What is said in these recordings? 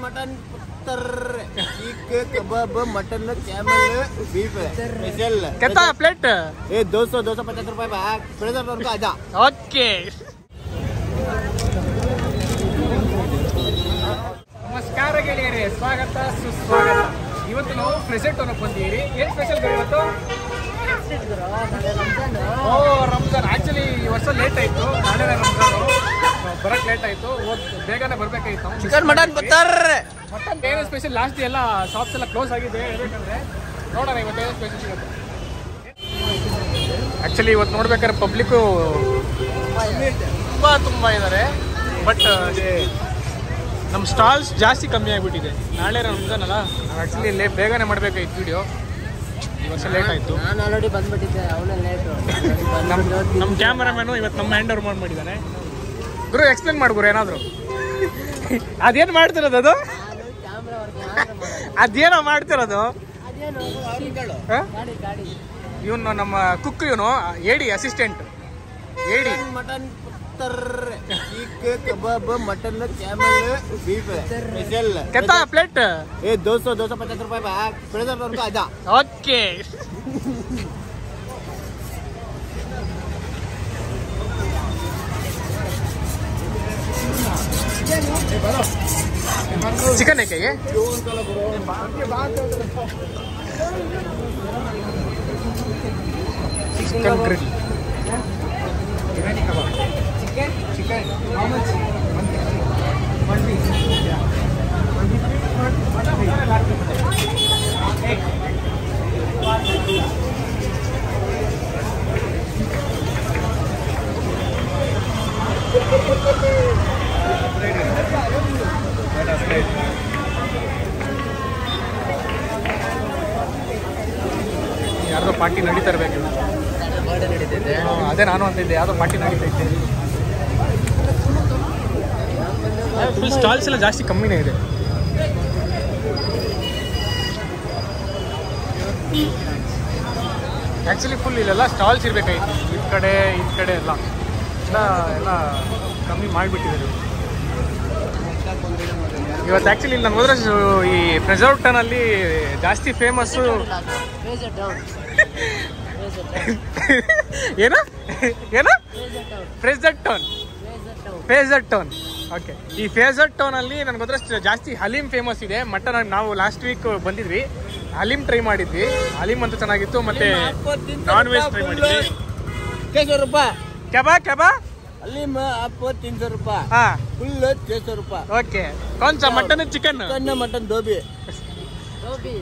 Mutton pathar cheek kebab mutton camel beef special ಕೆತ್ತ plate ಏ ದೋ ಸौ दो सौ पचास रुपए बैग प्रेजर उनका आजा ಓಕೆ ನಮಸ್ಕಾರ ಗೆಳೆಯರೇ ಸ್ವಾಗತ ಸುಸ್ವಾಗತ ಇವತ್ತು ನಾವು ಪ್ರೆಸೆಂಟ್ ಅನ್ನೋ ಬಂದಿದ್ದೀರಿ ಏನ್ ಸ್ಪೆಷಲ್ ಇವತ್ತು ಓ ರಂಜಾನ್ ಆಕ್ಚುಲಿ ಈ ವರ್ಷ ಲೇಟ್ ಆಯ್ತು ನಾಳೆ ರಂಜಾನು ಬರಕ್ ಲೇಟ್ ಆಯ್ತು ಹೋಗ್ ಬೇಗನೆ ಬರ್ಬೇಕಾಯ್ತು ಚಿಕನ್ ಮಟನ್ ಪತ್ತರ್ ಮಟನ್ ಬೇರೆ ಸ್ಪೆಷಲ್ ಲಾಸ್ಟ್ ಎಲ್ಲ ಶಾಪ್ಸ್ ಎಲ್ಲ ಕ್ಲೋಸ್ ಆಗಿದೆ ಹೇಳ್ಬೇಕಂದ್ರೆ ನೋಡೋಣ ಇವತ್ತು ಏನು ಸ್ಪೆಷಲ್ ಸಿಗುತ್ತೆ ಆ್ಯಕ್ಚುಲಿ ಇವತ್ತು ನೋಡ್ಬೇಕಾದ್ರೆ ಪಬ್ಲಿಕ್ಕು ತುಂಬ ತುಂಬ ಇದ್ದಾರೆ ಬಟ್ ನಮ್ಮ ಸ್ಟಾಲ್ಸ್ ಜಾಸ್ತಿ ಕಮ್ಮಿ ಆಗಿಬಿಟ್ಟಿದೆ ನಾಳೆ ರಂಜಾನ್ ಅಲ್ಲ ಆ್ಯಕ್ಚುಲಿ ಲೇ ಬೇಗನೆ ಮಾಡಬೇಕಾಯ್ತು ವಿಡಿಯೋ ಈ ವರ್ಷ ಲೇಟ್ ಆಯಿತು ನಾನು ಆಲ್ರೆಡಿ ಬಂದ್ಬಿಟ್ಟಿದ್ದೆ ಅವನೇ ಲೇಟ್ ನಮ್ಮ ನಮ್ಮ ಕ್ಯಾಮರಾಮ್ಯಾನು ಇವತ್ತು ನಮ್ಮ ಹ್ಯಾಂಡ್ ಓವರ್ ಮಾಡಿ ಮಾಡಿದ್ದಾನೆ ಗುರು ಎಕ್ಸ್ಪ್ಲೇನ್ ಮಾಡು ಗುರು ಏನಾದರೂ ಅದೇನು ಮಾಡ್ತಿರೋದು ಅದು ಕ್ಯಾಮ್ರಾ ಅದೇನೋ ಮಾಡ್ತಿರೋದು ಅದೇನು ಗಾಡಿ ಗಾಡಿ ಇವನು ನಮ್ಮ ಕುಕ್ ಇವನು AD assistant AD mutton pathar cheek kebab mutton camel beef special ಕೆತ್ತ ಪ್ಲೇಟ್ ए दो सौ दो सौ पचास रुपए बैग प्रेजर उनका आजा ಓಕೆ ಚಿಕನ್ ಏಕೆ ಚಿಕನ್ ಗ್ರಿಲ್ ಯಾರ್ದೋ ಪಾರ್ಟಿ ನಡೀತಾ ಇರಬೇಕು ಬರ್ಡೇ ನಡೀತಿದೆ ಅದೇ ನಾನು ಅಂತಿದ್ದೆ ಯಾವುದೋ ಪಾರ್ಟಿ ನಡೀತೈತೆ ಫುಲ್ ಸ್ಟಾಲ್ಸ್ ಎಲ್ಲ ಜಾಸ್ತಿ ಕಮ್ಮಿನೇ ಇದೆ ಆ್ಯಕ್ಚುಲಿ ಫುಲ್ ಇಲ್ಲೆಲ್ಲ ಸ್ಟಾಲ್ಸ್ ಇರಬೇಕಾಗಿತ್ತು ಈ ಕಡೆ ಈ ಕಡೆ ಎಲ್ಲ ಎಲ್ಲ ಎಲ್ಲ ಕಮ್ಮಿ ಮಾಡಿಬಿಟ್ಟಿದ್ದಾರೆ ಇವತ್ತು ಆ್ಯಕ್ಚುಲಿ ಇಲ್ಲಿ ನಾನು ಹೋದ್ರೆ ಸು- ಈ ಪ್ರೆಸರ್ವ್ಟನಲ್ಲಿ ಜಾಸ್ತಿ famous Razor down. Razor down. ಏನು ಏನು Razor down. Fraser Town Razor down. Fraser Town okay ಈ ಫೇಸರ್ ಟೋನ್ ಅಲ್ಲಿ ನನಗೆ ಗೊತ್ತರ ಜಾಸ್ತಿ ಹಲೀಮ್ ಫೇಮಸ್ ಇದೆ ಮಟನ್ ನಾವು ಲಾಸ್ಟ್ ವೀಕ್ ಬಂದಿದ್ವಿ ಹಲೀಮ್ ಟ್ರೈ ಮಾಡಿದ್ವಿ ಹಲೀಮ್ ಅಂತೂ ಚೆನ್ನಾಗಿತ್ತು ಮತ್ತೆ ನಾನ್ ವೆಜ್ ಟ್ರೈ ಮಾಡಿದ್ವಿ छह सौ रुपए ಕೆಬಾ ಕೆಬಾ अली में आपको तीन सौ रुपए ಹಾ फुल छह सौ रुपए ಓಕೆ ಕೌನ್ ಸಾ ಮಟನ್ ಚಿಕನ್ चिकन मटन दो भी दो भी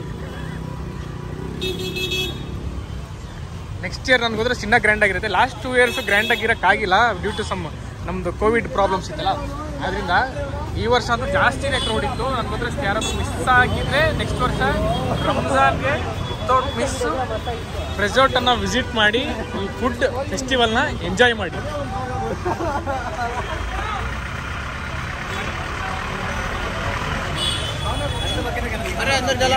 ನೆಕ್ಸ್ಟ್ ಇಯರ್ ನನಗೆ ಹೋದ್ರೆ ಚಿನ್ನ ಗ್ರ್ಯಾಂಡ್ ಆಗಿರುತ್ತೆ ಲಾಸ್ಟ್ ಟೂ ಇಯರ್ಸ್ ಗ್ರ್ಯಾಂಡ್ ಆಗಿರೋಕ್ಕಾಗಿಲ್ಲ ಡ್ಯೂ ಟು ಸಮ್ ನಮ್ದು ಕೋವಿಡ್ ಪ್ರಾಬ್ಲಮ್ಸ್ ಇತ್ತಲ್ಲ ಆದ್ರಿಂದ ಈ ವರ್ಷ ಅಂತೂ ಜಾಸ್ತಿನೇ ಕ್ರೌಡ್ ಇತ್ತು ನನಗೆ ಹೋದ್ರೆ ಯಾರಾದ್ರೂ ಮಿಸ್ ಆಗಿದ್ರೆ ನೆಕ್ಸ್ಟ್ ವರ್ಷ ರಂಜಾನ್ಗೆ ವಿತೌಟ್ ಮಿಸ್ ರೆಸಾರ್ಟನ್ನು ವಿಸಿಟ್ ಮಾಡಿ ಈ ಫುಡ್ ಫೆಸ್ಟಿವಲ್ನ ಎಂಜಾಯ್ ಮಾಡಿ अरे अंदर चलो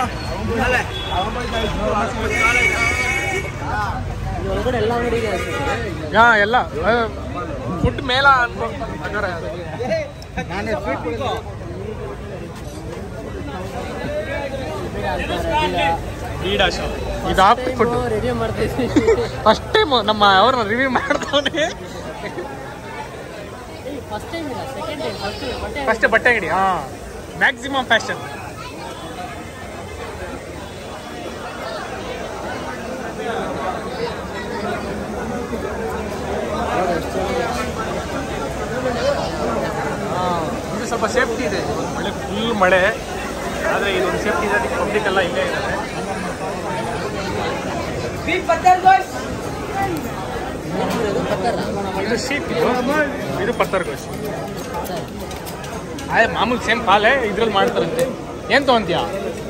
ಒಳಗಡೆ ಎಲ್ಲ ಅಂಗಡಿ ಇದೆ ಅನ್ಸುತ್ತೆ ಹಾಂ ಎಲ್ಲ ಫುಡ್ ಮೇಲ ಅನ್ಕೋ ಹಂಗಾರೆ ನಾನೇ ಸ್ವೀಟ್ ಬೀಡಾ ಶಾಪ್ ಇದು ಆಫ್ಟರ್ ಫುಡ್ ರಿವ್ಯೂ ಮಾಡ್ತಿದ್ವಿ ಫಸ್ಟ್ ಟೈಮ್ ನಮ್ಮ ಅವ್ರನ್ನ ರಿವ್ಯೂ ಮಾಡ್ತಾವನೆ ಫಸ್ಟ್ ಟೈಮ್ ಇಲ್ಲ ಸೆಕೆಂಡ್ ಟೈಮ್ ಫಸ್ಟ್ ಬಟ್ಟೆ ಫಸ್ಟ್ ಬಟ್ಟೆ ಅಂಗಡಿ ಹಾ ಮ್ಯಾಕ್ಸಿಮಮ್ ಫ್ಯಾಷನ್ ಇದು ಸ್ವಲ್ಪ ಸೇಫ್ಟಿ ಇದೆ ಮಳೆ ಫುಲ್ ಮಳೆ ಆದರೆ ಇದೊಂದು ಸೇಫ್ಟಿ ಇದೆ ಅದಕ್ಕೆ ಪಬ್ಲಿಕ್ ಎಲ್ಲ ಇಲ್ಲೇ ಇದ್ದಾರೆ ಇದು ಶೀಟ್ ಇದು ಇದು ಪತ್ತರ್ ಗೋಸ್ ಅದೇ ಮಾಮೂಲಿ ಸೇಮ್ ಪಾಲೆ ಇದ್ರಲ್ಲಿ ಮಾಡ್ತಾರಂತೆ ಏನ್ ತಗೊಂತೀಯ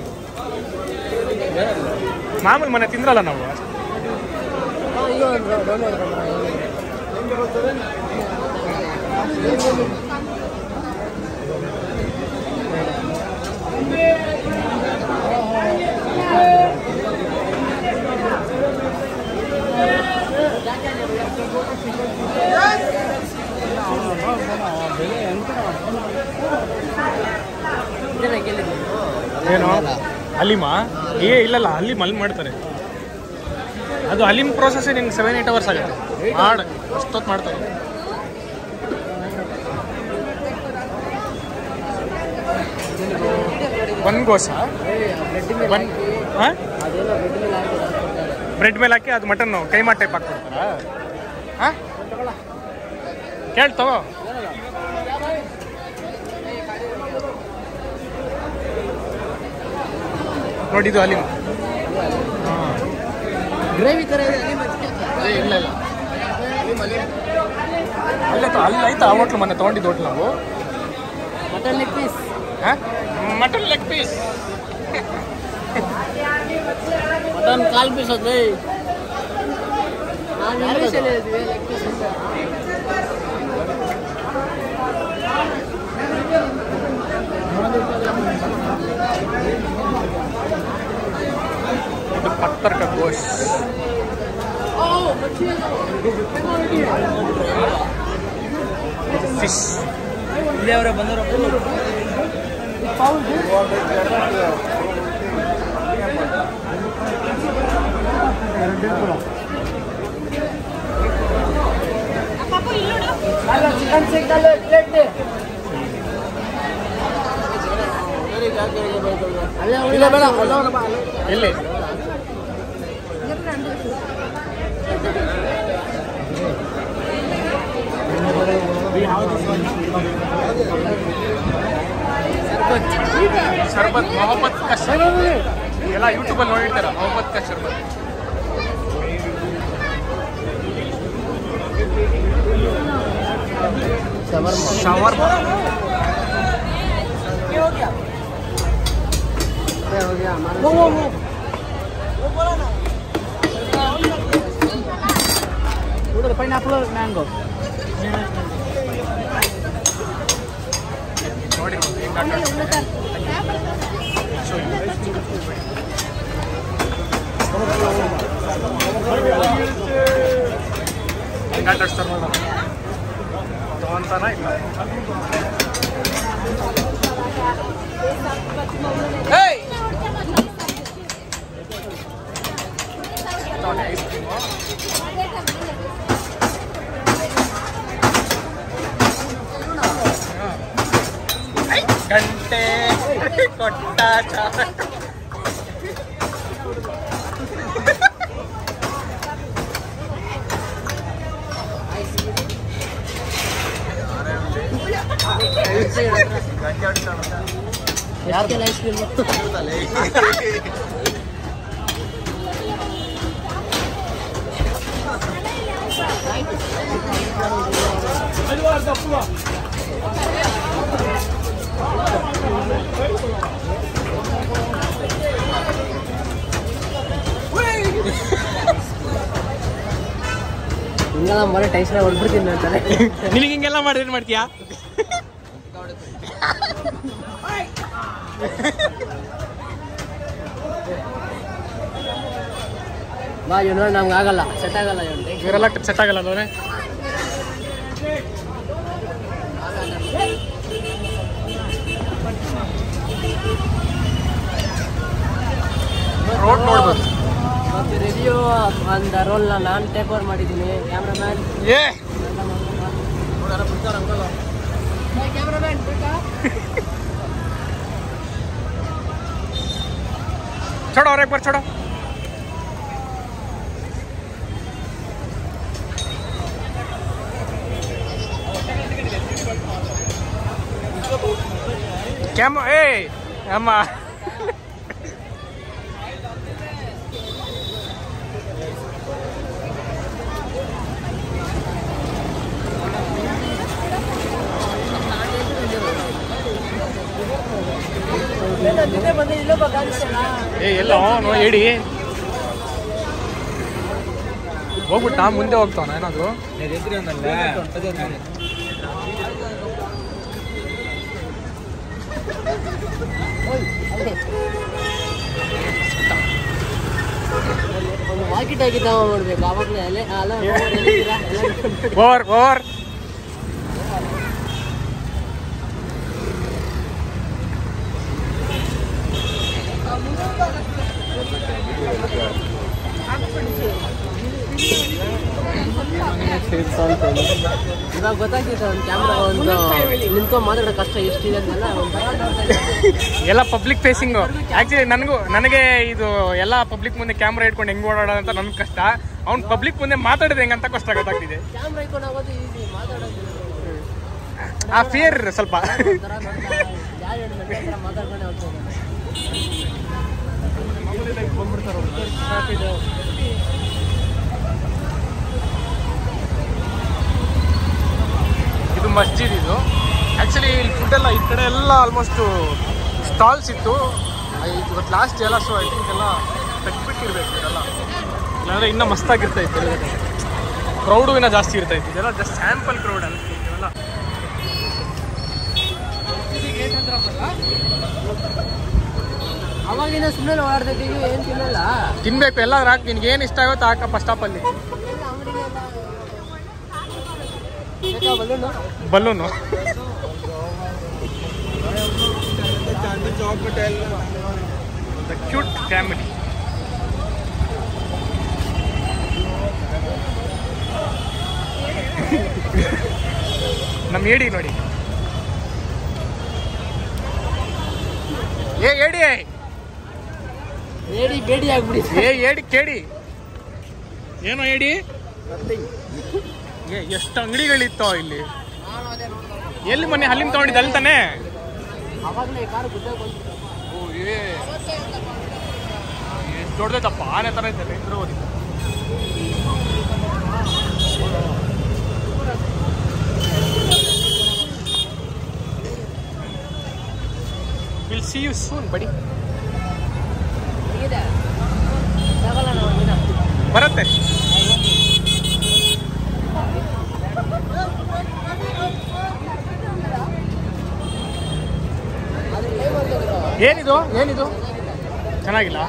ಮಾಮೂಲಿ ಮನೆ ತಿಂದ್ರಲ್ಲ ನಾವು ಅಯ್ಯೋ ಡೌನ್ಲೋಡ್ ಇದನ್ನ ಗೆಲ್ಲಿ ಏನು ಅಲಿಮಾ ಏ ಇಲ್ಲಲ್ಲ ಅಲಿಮ್ ಅಲ್ಲಿ ಮಾಡ್ತಾರೆ ಅದು ಅಲಿಮ್ ಪ್ರೋಸೆಸ್ ನಿನ್ಗೆ ಸೆವೆನ್ ಏಟ್ ಅವರ್ಸ್ ಆಗುತ್ತೆ ಮಾಡ ಅಷ್ಟೊತ್ತು ಮಾಡ್ತಾರೆ ಒನ್ ಗೋಸ ಬ್ರೆಡ್ ಮೇಲೆ ಒನ್ ಹಾಂ ಅದೇನೋ ಬ್ರೆಡ್ ಮೇಲೆ ಹಾಕಿ ಕೊಡ್ತಾರೆ. ಬ್ರೆಡ್ ಮೇಲೆ ಹಾಕಿ ಅದು ಮಟನ್ ಕೈಮಾ ಟೈಪ್ ಹಾಕ್ಕೊಡ್ತಾರಾ ಹಾಂ ಕೇಳಿ ತಗೋ ನೋಡಿ ಇದು ಅಲಿಮ್ ಹಾಂ ಗ್ರೇವಿ ಥರ ಇದೆ ಅಲ್ಲಿ ಮತ್ತೆ. ಏ, ಇಲ್ಲ ಇಲ್ಲ ಅಲ್ಲೈತ ಅಲ್ಲಿ ಆಯ್ತಾ ಆ ಹೋಟ್ಲು ಮೊನ್ನೆ ತೊಗೊಂಡಿದ್ದು ಹೋಟ್ಲು ನಾವು mutton leg piece mutton leg piece mutton ಕಾಲ್ ಪೀಸ್ ಅದು ನಾನು ಇಂಗ್ಲೀಷಲ್ಲಿ ಹೇಳ್ತೀವಿ ಲೆಗ್ ಪೀಸ್ ಅಂತ ಇದು ಪತ್ತರ್ का ಗೋಶ್ ಫಿಶ್ ಇಲ್ಲಿ ಅವರೇ ಬಂದರು ಚಿಕನ್ ಸಿಕ್ಕಲ್ಲ ಪ್ಲೇಟ್ ಇಲ್ಲ ಬೇಡ ಎಲ್ಲಿ ಶರ್ಬತ್ ಮೊಹಮ್ಮದ್ ಕಾ ಶರ್ಬತ್ ಎಲ್ಲ ಯೂಟ್ಯೂಬಲ್ಲಿ ನೋಡಿರ್ತಾರ ಮೊಹಮ್ಮದ್ ಕಾ ಶರ್ಬತ್ ಶವರ್ಮ हो गया वो वो वो उधर पाइनएप्पल मैंगो ನೋಡಿ ಹೆಂಗ್ ಆಟ ಹೆಂಗ್ ಆಟ ಆಡ್ಸ್ತಾರೆ ನೋಡ ತಗೊಂತಾನ ಇಲ್ಲ ತಗೊಂಡೆ ಐಸ್ ಕ್ರೀಮು ಗಂಟೆ ಕೊಟ್ಟ ಚಾರ ಯಾರಿಗೆ ಐಸ್ ಕ್ರೀಮ್ ಹಿಂಗ ನಮ್ಮ ಮನೆ ಟೈಸ್ನ ಹೊಡ್ಬಿಡ್ತೀನಿ ಅಂತಾನೆ ನಿನಗೆ ಹಿಂಗೆಲ್ಲ ಮಾಡಿ ಏನು ಮಾಡ್ತೀಯಾ ಬಾ ಇವ್ ನೋಡಿ ನಮ್ಗೆ ಆಗಲ್ಲ ಸೆಟ್ ಆಗಲ್ಲ ಇವ್ನು ಇವರೆಲ್ಲ ಸೆಟ್ ಆಗಲ್ಲ ಅಲ್ವೇ ರೋಡ್ ನೋಡ್ಬೋದು ಮತ್ತೆ ರಿವ್ಯೂ ಅಂದ ರೋಲ್ನ ನಾನು ಟೇಕ್ ಓವರ್ ಮಾಡಿದ್ದೀನಿ ಕ್ಯಾಮ್ರಾಮ್ಯಾನ್ ಏ ಕ್ಯಾಮ್ರಾಮ್ಯಾನ್ छोड़ो और एक बार छोड़ो क्या मो- ए ಅಮ್ಮ ಬಂದು ಇಲ್ಲೊಬ್ಬ ಕಾಣಿಸ್ತಲ್ಲ ಏ ಎಲ್ಲ ಅವನು ಹೇಳಿ ಹೋಗ್ಬಿಟ್ಟು ನಾ ಮುಂದೆ ಹೋಗ್ತಾವನ ಏನಾದ್ರು ಒಂದು ವಾಕಿಟ್ ಆಗಿದ್ದ ಮಾಡ್ಬೇಕು ಆವಾಗಲೇ ಅಲ್ಲೇ ಅಲ್ಲ ಎಲ್ಲಿದ್ದೀರಾ? ಎಲ್ಲ ನೋಡಿ. ಓವರ್ ಓವರ್ ಇವಾಗ ಗೊತ್ತಾಗ್ತಿತ್ತು ಒಂದು ಕ್ಯಾಮ್ರಾ ಒಂದು ನಿಂತ್ಕೊಂಡು ಮಾತಾಡೋ ಕಷ್ಟ ಎಷ್ಟಿದೆ ಅಂತೆಲ್ಲ ಒಂಥರ ನೋಡ್ತಾ ಇದ್ದೆ. ಎಲ್ಲ ಪಬ್ಲಿಕ್ ಫೇಸಿಂಗು ಆಕ್ಚುಲಿ ನನಗೂ ನನಗೆ ಇದು ಎಲ್ಲ ಪಬ್ಲಿಕ್ ಮುಂದೆ ಕ್ಯಾಮ್ರಾ ಇಟ್ಕೊಂಡು ಹೆಂಗ್ ಓಡಾಡೋದು ಅಂತ ನನ್ಗೆ ಕಷ್ಟ ಅವ್ನು ಪಬ್ಲಿಕ್ ಮುಂದೆ ಮಾತಾಡೋದು ಹೆಂಗಂತ ಕಷ್ಟ ಗೊತ್ತಾಗ್ತಿದೆ ಕ್ಯಾಮ್ರಾ ಇಟ್ಕೊಂಡು ಆಗೋದು ಈಸಿ ಮಾತಾಡೋದು ಆ ಫಿಯರ್ ಸ್ವಲ್ಪ ಒಂಥರ ನೋಡ್ತಾ ಯಾರು ಹೇಳಿ ನನ್ನ ಹತ್ರ ಮಾತಾಡ್ಕೊಂಡೆ ಹೋಗ್ತಾ ಇದ್ದಾರೆ ಇದು ಮಸ್ಜಿದ್ ಇದು ಆ್ಯಕ್ಚುಲಿ ಇಲ್ಲಿ ಫುಡ್ ಎಲ್ಲ ಈ ಕಡೆ ಎಲ್ಲ ಆಲ್ಮೋಸ್ಟ್ ಸ್ಟಾಲ್ಸ್ ಇತ್ತು ಆ, ಇವತ್ತು ಲಾಸ್ಟ್ ಎಲ್ಲ ಸೊ ಐ ಥಿಂಕ್ ಎಲ್ಲ ತೆಗ್ಬಿಟ್ಟಿರ್ಬೇಕು ಇದೆಲ್ಲ ಇಲ್ಲಾಂದ್ರೆ ಇನ್ನೂ ಮಸ್ತಾಗಿರ್ತಾ ಇತ್ತು ಕ್ರೌಡು ಇನ್ನೂ ಜಾಸ್ತಿ ಇರ್ತಾ ಇತ್ತು ಇದೆಲ್ಲ ಜಸ್ಟ್ ಸ್ಯಾಂಪಲ್ ಕ್ರೌಡ್ ಅಲ್ಲ ಇದೆಲ್ಲ ಅವಾಗಿನ ಸುಮ್ಮನೆ ಓಡಾಡ್ತಾ ಇದ್ದೀವಿ ಏನು ತಿನ್ನಲ್ಲ ತಿನ್ಬೇಕು ಎಲ್ಲ ಹಾಕಿ ನಿನ್ಗೆ ಏನು ಇಷ್ಟ ಆಗುತ್ತೋ ಹಾಕ ಫಸ್ಟ್ ಸ್ಟಾಪಲ್ಲಿ ಎಲ್ಲ ಅಂಗಡಿಗೆಲ್ಲ ಬೇಕಾ balloon balloon the cute family ನಮ್ಮ ಏಡಿ ನೋಡಿ ಏ ಏಡಿ ಬೇಡಿ ಬೇಡಿ ಆಗ್ಬಿಡಿ ಏ ಏಡಿ ಕೇಡಿ ಏನೋ ಏಡಿ ಏ ಎಷ್ಟು ಅಂಗಡಿಗಳಿತ್ತೋ ಇಲ್ಲಿ ಎಲ್ಲಿ ಮೊನ್ನೆ ಹಲ್ಲಿನ ತಗೊಂಡಿದ್ದು ಅಲ್ಲಿ ತಾನೇ ಅವಾಗಲೇ ಕಾರು ಗುದ್ದಾಗ ಬಂತು ಓ ಏ ಎಷ್ಟು ದೊಡ್ಡದೈತಪ್ಪ ಆನೆ ಥರ ಇದ್ದಾರೆ ಇದ್ರು ವಿಲ್ ಸಿ ಯು ಸೂನ್ ಬಡಿ ಹೇಗಿದೆ ತಗೊಳ್ಳೋಣ ಒಂದಿನ ಬರುತ್ತೆ ಅದು ಏನ್ ಮಾಡ್ತಾರೆ ಏನಿದು ಏನಿದು ಚೆನ್ನಾಗಿಲ್ಲ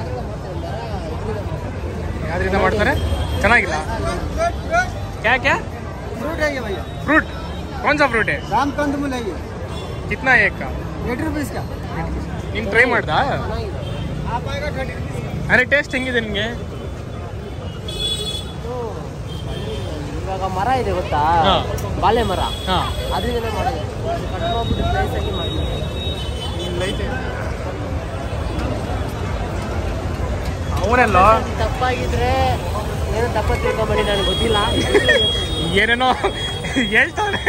ಯಾವ್ದ್ರಿಂದ ಮಾಡ್ತಾರೆ ಚೆನ್ನಾಗಿಲ್ಲ ಕ್ಯಾ ಕ್ಯಾ फ्रूट है ये भैया फ्रूट कौन सा फ्रूट है राम कंदमूल है ये कितना है एक का एटी रुपीज़ का ನೀನು ಟ್ರೈ ಮಾಡ್ದಾ आप आएगा थर्टी ಅರೆ ಟೇಸ್ಟ್ ಹೆಂಗಿದೆ ನಿಮಗೆ ಇವಾಗ ಮರ ಇದೆ ಗೊತ್ತಾ ಹಾ. ಬಾಳೆ ಮರ ಹಾಂ ಅದರಿಂದನೇ ಮಾಡಿದೆ ಕಟ್ ಮಾಡ್ಬಿಟ್ಟು ಸ್ಲೈಸ್ ಆಗಿ ಮಾಡಿದೆ ಅವನೆಲ್ಲ ತಪ್ಪಾಗಿದ್ರೆ ಏನೋ ತಪ್ಪ ತಿಳ್ಕೊಂಬೇಡಿ ನನಗೆ ಗೊತ್ತಿಲ್ಲ ಏನೇನೋ ಹೇಳ್ತಾನೆ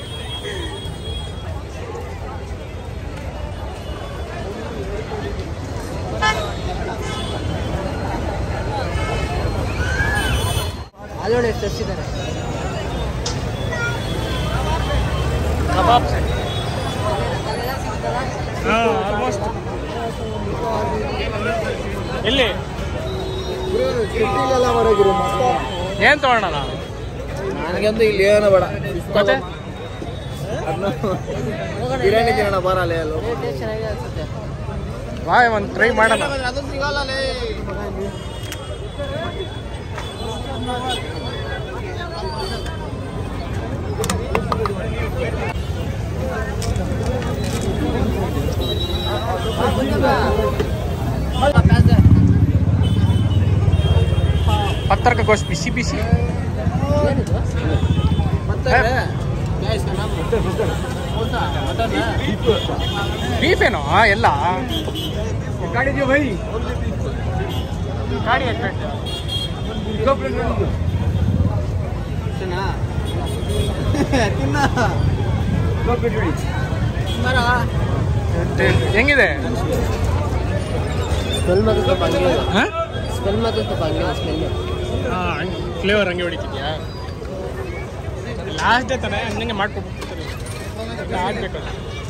ಅಲ್ಲೋಡಿ ಎಷ್ಟು ಎಷ್ಟಿದ್ದಾರೆ ಕಬಾಬ್ ಆಲ್ಮೋಸ್ಟ್ ಎಲ್ಲಿ ಏನ್ ತಗೊಳ್ಳೋಣ ನನಗಂತೂ ಇಲ್ಲಿ ಏನೋ ಬೇಡ ಮತ್ತೆ ಬಿರಿಯಾನಿ ತಿನ್ನೋಣ ಬರಲ್ಲ ಎಲ್ಲ ಟೇಸ್ಟ್ ಚೆನ್ನಾಗಿದೆ ಅನ್ಸುತ್ತೆ ಬಾ ಒಂದು ಟ್ರೈ ಮಾಡೋಣ ಅದು ಸಿಗಲ್ಲ ಪತ್ತರ್ಕ ಗೋಸ್ ಬಿಸಿ ಬಿಸಿ ಬೀಫ್ ಏನೋ ಎಲ್ಲ ಗಾಡಿ ಬೈ ಗಾಡಿ ಎಷ್ಟು ಹೆಂಗಿದೆ ಸ್ಮೆಲ್ ಮಾತ್ರ ಸ್ವಲ್ಪ ಹಂಗೆ ಹಾಂ ಸ್ಮೆಲ್ ಮಾತ್ರ ಸ್ವಲ್ಪ ಹಂಗೆ ಸ್ಮೆಲ್ ಫ್ಲೇವರ್ ಹಂಗೆ ಹೊಡಿತಿದ್ಯಾ ಲಾಸ್ಟ್ ಡೇ ತಾನೆ ಹಂಗೆ ಮಾಡ್ಕೊಬಿಡ್ತಾರೆ ಆಗ್ಬೇಕಲ್ಲ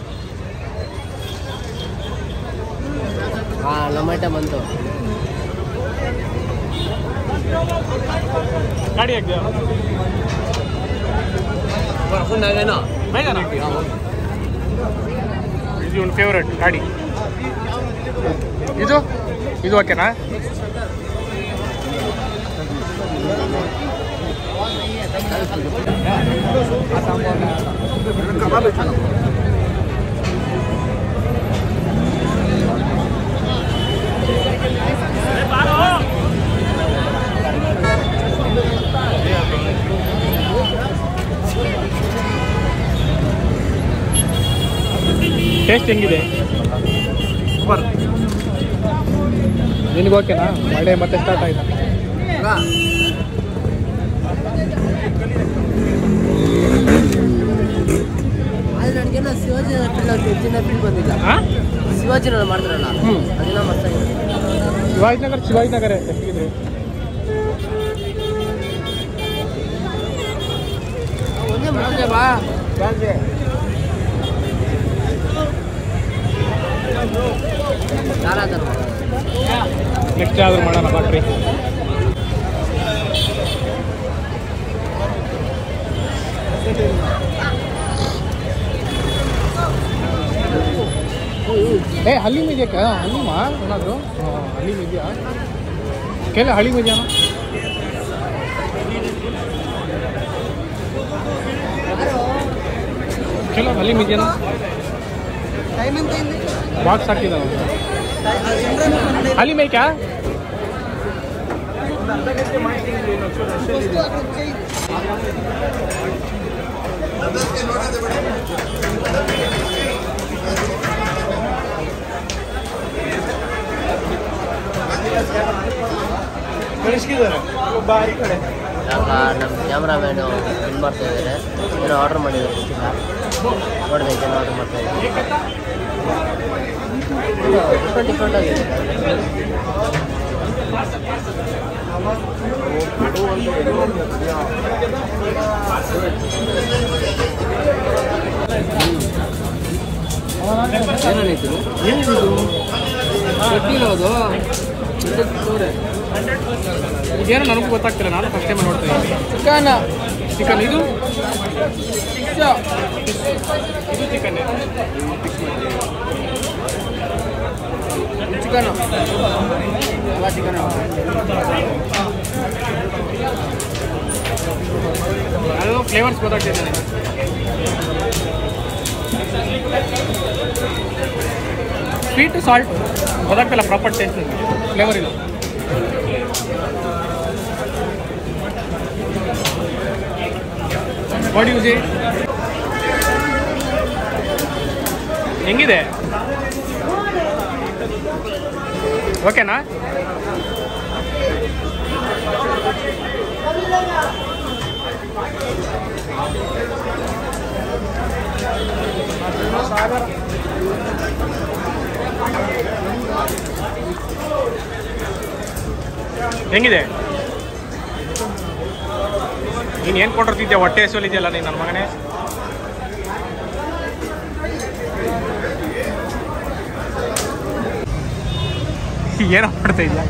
ಹಾಂ ನಮ್ಮ ಐಟಮ್ ಬಂತು ಗಾಡಿ ಹಾಕ್ದೆ ಬೇಜಾನ ಇದು ಒಂದು ಫೇವ್ರೆಟ್ ಗಾಡಿ ಇದು ಇದು ಓಕೆನಾ ಟೇಸ್ಟ್ ಹೆಂಗಿದೆ ಸೂಪರ್ ನಿನಗೆ ಓಕೆನಾ ಮಳೆ ಮತ್ತೆ ಸ್ಟಾರ್ಟ್ ಆಯ್ತಾ ಆದ್ರೆ ನನಗೇನೋ ಶಿವಾಜಿ ಫೀಲ್ ಅಂತ ಹೆಚ್ಚಿನ ಫೀಲ್ ಬಂದಿಲ್ಲ ಹಾಂ ಶಿವಾಜಿನ ಮಾಡ್ತಾರಲ್ಲ ಹ್ಮ್. ಅದೆಲ್ಲ ಮಸ್ತಾಗಿದೆ ಶಿವಾಜಿನಗರ ಶಿವಾಜಿನಗರ ಎಷ್ಟಿದೆ ಒಂದೇ ಮಾಡ್ತೇವೆ ಬಾ ಯಾರಾದರೂ ನೆಕ್ಸ್ಟ್ ಯಾವ್ದು ಮಾಡೋಣ ಬಾಟ್ರಿ ಏ ಹಲ್ಲಿಮ್ ಇದೆಯಾ ಹಲ್ಲಿಮಾ ಏನಾದರೂ ಹಲ್ಲಿಮ್ ಇದೆಯಾ ಕೆಲ ಹಳಿಮ್ ಇದೆಯಾ ಕೆಲವು ಹಲ್ಲಿಮ್ ಇದೆಯಾ ಬಾಕ್ಸ್ ಹಾಕಿದ್ದಾನೆ ಹಲ್ಲಿಮ್ ಐಕ್ಯಾ ಯಾಕ ನಮ್ಮ ಕ್ಯಾಮ್ರಾಮ್ಯಾನು ಇದು ಮಾಡ್ತಾ ಇದ್ದಾರೆ ಏನೋ ಆರ್ಡರ್ ಮಾಡಿದ್ದಾರೆ ಗೊತ್ತಿಲ್ಲ ನೋಡ್ಬೇಕು ಏನೋ ಆರ್ಡರ್ ಮಾಡ್ತಾ ಇದ್ದಾರೆ ಡಿಫ್ರೆಂಟ್ ಡಿಫ್ರೆಂಟ್ ಆಗಿದೆ ಏನಿದು ಅದು ಇದೇನೋ ನನಗೂ ಗೊತ್ತಾಗ್ತಿಲ್ಲ ನಾನು ಫಸ್ಟ್ ಟೈಮ್ ನೋಡ್ತಾ ಇದ್ದೀನಿ ಚಿಕನ್ ಚಿಕನ್ ಇದು ಇದು ಚಿಕನ್ ಚಿಕನ್ ಚಿಕನ್ ಅದು ಫ್ಲೇವರ್ಸ್ ಗೊತ್ತಾಗ್ತಿದೆ ನನಗೆ ಸ್ವೀಟ್ ಸಾಲ್ಟ್ ಗೊತ್ತಾಗ್ತಿಲ್ಲ ಪ್ರಾಪರ್ ಟೇಸ್ಟ್ ಫ್ಲೇವರ್ ಇಲ್ಲ ಬಾಡಿ ಯೂಸ್ ಹೆಂಗಿದೆ ಓಕೆನಾ ಹೆಂಗಿದೆ ನೀನು ಏನು ಕೊಟ್ಟಿರ್ತಿದ್ಯಾ ಹೊಟ್ಟೆ ಹಸುವಲ್ಲಿದೆಯಲ್ಲ ನೀನು ನನ್ನ ಮಗನೇ ಏನೋ ಮಾಡ್ತಾ ಇಲ್ಲ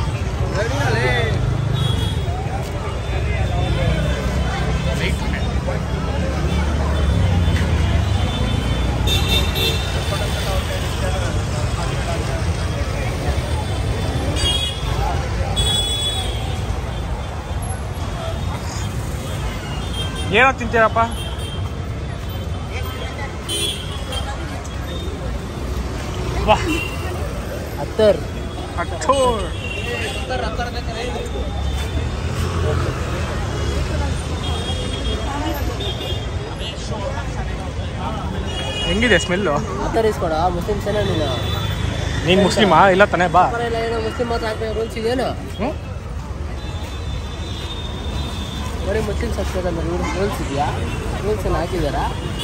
ಏನೋ ತಿಂತೀರಪ್ಪ ವಾಹ್ ಹತ್ತರ್ ಅಠೋರ್ ಹೆಂಗಿದೆ ಸ್ಮೆಲ್ಲು ಹತ್ತರ್ ಇಸ್ಕೊಡ ಮುಸ್ಲಿಮ್ಸ್ ಏನೋ ನೀನು ನೀನು ಮುಸ್ಲಿಮಾ ಇಲ್ಲ ತಾನೇ ಬಾ ಪರ ಇಲ್ಲ ಏನೋ ಮುಸ್ಲಿಮ್ ಮಾತ್ರ ಹಾಕ್ಬೇಕು ರೂಲ್ಸ್ ಇದೆಯೇನು ಹ್ಞೂ ಬರೀ ಮುಸ್ಲಿಮ್ಸ್ ಹಾಕ್ಬೇಕಂತ ರೂಲ್ಸ್ ರೂಲ್ಸ್ ಇದೆಯಾ ರೂಲ್ಸ್ ಎಲ್ಲ ಹಾಕಿದಾರಾ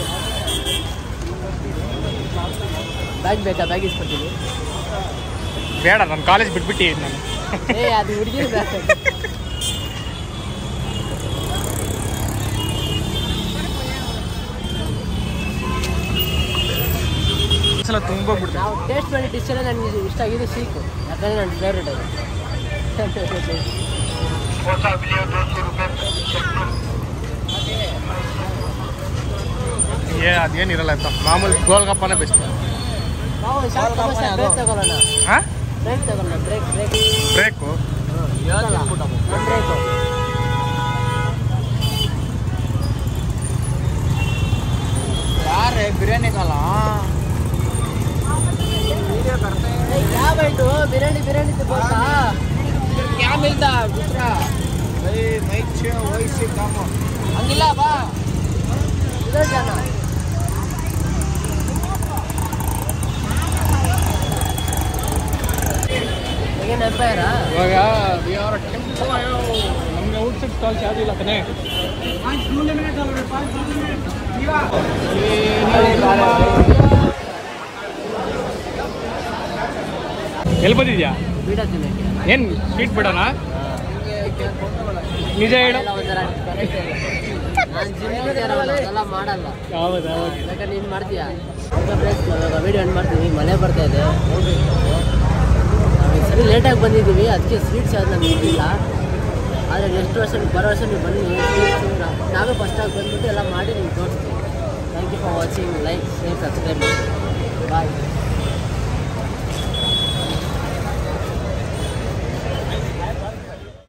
ಬ್ಯಾಗ್ ಬೇಕಾ ಬ್ಯಾಗ್ ಇಸ್ಕೊಡ್ತೀನಿ ಬೇಡ ನಾನು ಕಾಲೇಜ್ ಬಿಟ್ಬಿಟ್ಟು ನಾನು ಏ ಅದು ಹುಡುಗಿ ಬ್ಯಾಗ್ ಸಲ ತುಂಬ ಬಿಡ್ತೀನಿ ನಾವು ಟೇಸ್ಟ್ ಮಾಡಿ ಡಿಶ್ ಎಲ್ಲ ನನಗೆ ಇಷ್ಟ ಆಗಿದೆ ಸೀಕು ಯಾಕಂದರೆ ನನ್ನ ಫೇವ್ರೇಟ್ ಅದು ಏ ಅದೇನಿರಲ್ಲ ಅಂತ ಮಾಮೂಲಿ ಗೋಲ್ಗಪ್ಪನೇ ಬೆಸ್ಟ್ ನಾವು ಶಾರ್ಟ್ ಬ್ರೇಕ್ ತಗೊಳ್ಳೋಣ ಹಾಂ ಬ್ರೇಕ್ ತಗೊಳ್ಳೋಣ ಬ್ರೇಕ್ ಬ್ರೇಕ್ ಬ್ರೇಕು ನಮ್ಮ ಬ್ರೇಕು ಯಾರೇ ಬಿರಿಯಾನಿ ಕಾಲ क्या भाई तो बिरयानी बिरयानी तो बोलता क्या मिलता दूसरा ವಯಸ್ಸು ಕಾಮ हंगिला बा इधर जाना ಗೋಲ್ಡನ್ ಎಂಪೈರಾ ಇವಾಗ ವಿ ಆರ್ ನಮಗೆ ಔಟ್ಸೈಡ್ ಸ್ಟಾಲ್ಸ್ ಯಾವುದೂ ಇಲ್ಲ ತಾನೇ ಎಲ್ಲಿ ಬಂದಿದ್ಯಾ ಬೀಡ ತಿನ್ನಕ್ಕೆ ಏನು ಸ್ವೀಟ್ ಬಿಡೋಣ ನಿಜ ಹೇಳು ಅದೆಲ್ಲ ಒಂಥರ correct ಇದೆ. ನಾನ್ ಜಿಮ್ ಅದೆಲ್ಲ ಮಾಡಲ್ಲ ಹೌದು ಹೌದು ಬೇಕಾದ್ರೆ ನೀನು ಮಾಡ್ತೀಯಾ ಫ್ರೆಂಡ್ಸ್ ಇವಾಗ ವಿಡಿಯೋ ಎಂಡ್ ಮಾಡ್ತೀವಿ ಮಳೆ ಬರ್ತಾ ಇದೆ ಹೋಗ್ಬೇಕು ನಾವು ಈ ಸರಿ ಲೇಟಾಗಿ ಬಂದಿದ್ದೀವಿ ಅದಕ್ಕೆ ಸ್ವೀಟ್ಸ್ ಯಾವ್ದು ನಮ್ಗೆ ಇರಲಿಲ್ಲ ಆದರೆ ನೆಕ್ಸ್ಟ್ ವರ್ಷ ಬರೋ ವರ್ಷ ನೀವು ಬನ್ನಿ ಸ್ವೀಟ್ಸು ನಾವೇ ಫಸ್ಟಾಗಿ ಬಂದ್ಬಿಟ್ಟು ಎಲ್ಲ ಮಾಡಿ ನಿಮ್ಗೆ ತೋರಿಸ್ತೀವಿ thank you for watching like share subscribe bye